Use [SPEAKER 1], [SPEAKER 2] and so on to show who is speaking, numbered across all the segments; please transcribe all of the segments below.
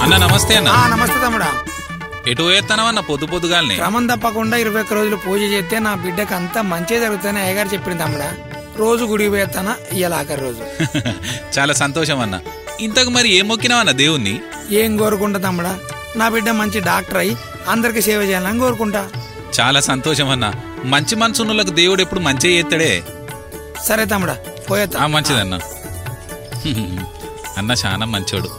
[SPEAKER 1] అన్న నమస్తే అన్న
[SPEAKER 2] ఆ నమస్తే తమ్ముడా
[SPEAKER 1] ఎటు పోయేస్తానవన్న పొద్దు పొద్దుగాల్ని
[SPEAKER 2] క్రమం తప్పకుండా ఇరవై ఒక్క రోజులు పూజ చేస్తే నా బిడ్డకు అంతా మంచి జరుగుతాయని అయ్యగారు చెప్పింది తమ్ముడా రోజు గుడికి పోయేస్తానా ఇయ్యాల ఆఖరి రోజు
[SPEAKER 1] చాలా సంతోషం అన్న ఇంతకు మరి ఏం మొక్కినావన్న దేవుణ్ణి
[SPEAKER 2] ఏం కోరుకుంటా తమ్ముడా నా బిడ్డ మంచి డాక్టర్ అయి అందరికి సేవ చేయాలని కోరుకుంటా
[SPEAKER 1] చాలా సంతోషం అన్న మంచి మనసున్నోళ్ళకు దేవుడు ఎప్పుడు మంచి చేస్తాడే
[SPEAKER 2] సరే తమ్ముడా పోయేస్తా
[SPEAKER 1] ఆ మంచిదన్న అన్న చాలా మంచోడు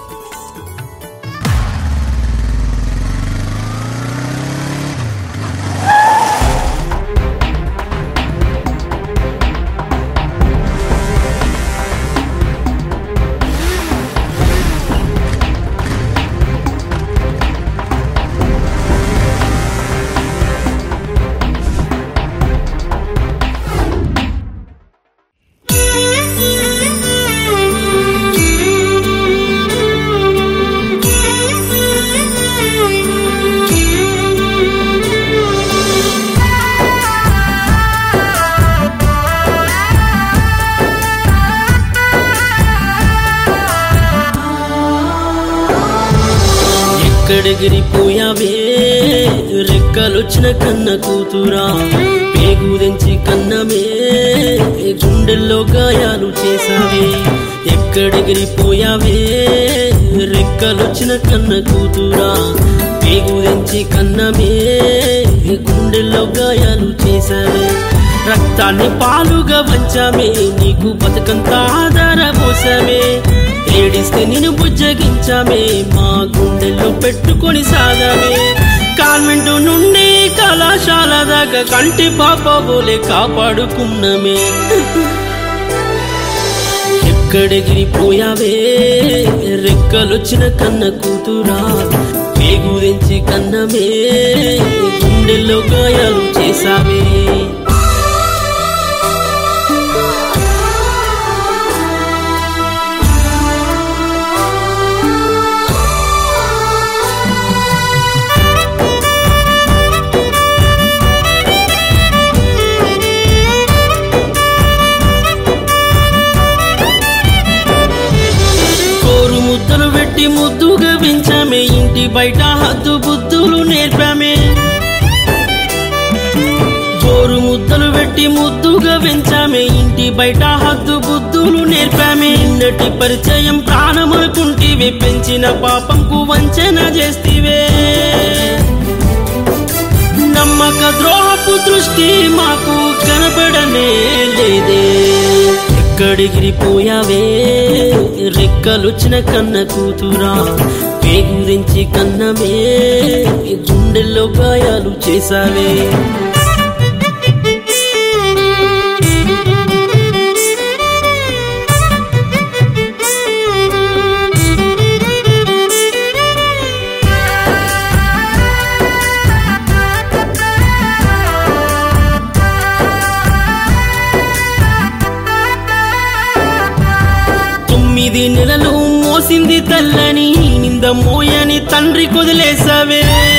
[SPEAKER 3] ఎక్కడెగిరిపోయావే రెక్కలొచ్చిన కన్న కూతురా పేగుదెంచి కన్నమే గుండెల్లో గాయాలు చేసావే ఎక్కడెగిరిపోయావే రెక్కలొచ్చిన కన్న కూతురా పేగుదెంచి కన్నమే గుండెల్లో గాయాలు చేసావే రక్తాన్ని పాలుగా వంచామే నీకు బతుకంతా ఆధార పోసామే ఏడిస్తే నేను బుజ్జగించామే మా గుండెల్లో పెట్టుకొని సాగామే కాన్వెంట్ నుండి కళాశాల దాకా కంటి పాప బోలే కాపాడుకున్నామే ఎక్కడెగిరిపోయావే రెక్కలొచ్చిన కన్న కూతురా పేగుదెంచి కన్నమే గుండెల్లో గాయాలు చేసావే కోరు ముద్దలు పెట్టి ముద్దుగా పెంచామే ఇంటి బయట హద్దు బుద్ధులు నేర్పామే కోరు ముద్దలు పెట్టి ముద్దుగా పెంచామే ఇంటి బయట హద్దు బుద్ధులు నేర్పామే నిన్నటి పరిచయం ప్రాణమనుకుంటివే పెంచిన పాపంకు వంచన చేస్తివే నమ్మక ద్రోహపు దృష్టి మాకు కనపడనే లేదే ఎక్కడిగిరిపోయావే రెక్కలొచ్చిన కన్న కూతురా పేగురించి కన్నమే గుండెల్లో గాయాలు చేసావే తొమ్మిది నెలలు మోసింది తల్లని నింద మోయని తండ్రి కొదిలేసావే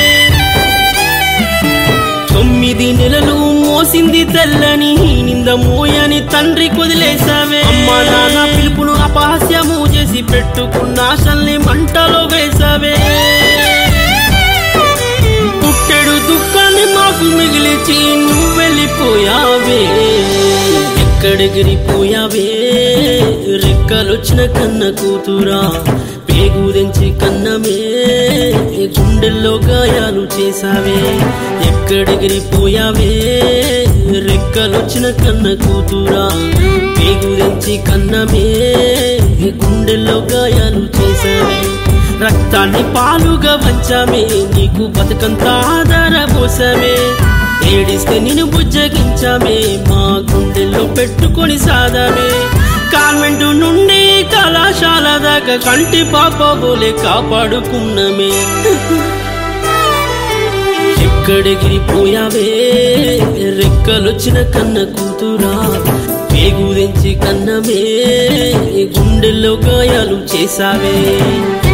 [SPEAKER 3] తొమ్మిది నెలలు మోసింది తెల్లని నింద మోయని తండ్రి కొదిలేసావే అమ్మ నాన్న పిలుపును అపహాస్యము చేసి పెట్టుకున్న ఆశల్ని మంటలో వేసావే పుట్టెడు దుఃఖాన్ని మాకు మిగిలిచి నువ్వు వెళ్ళిపోయావే ఎక్కడెగిరిపోయావే రెక్కలొచ్చిన కన్న కూతురా పేగుదెంచి కన్నమే గుండెల్లో గాయాలు చేసావే ఎక్కడెగిరిపోయావే రెక్కలొచ్చిన కన్న కూతురా పేగుదెంచి కన్నమే గుండెల్లో గాయాలు చేసావే రక్తాన్ని పాలుగా వంచామే నీకు బతుకంతా ఆధార పోసామే ఏడిస్తే నేను బుజ్జగించామే మా గుండెల్లో పెట్టుకొని సాదామే కాన్వెంట్ నుండి కళాశాల దాకా కంటి పాప బోలే కాపాడుకున్నామే ఎక్కడెగిరిపోయావే రెక్కలొచ్చిన కన్న కూతురా పేగుదెంచి కన్నమే గుండెల్లో గాయాలు చేసావే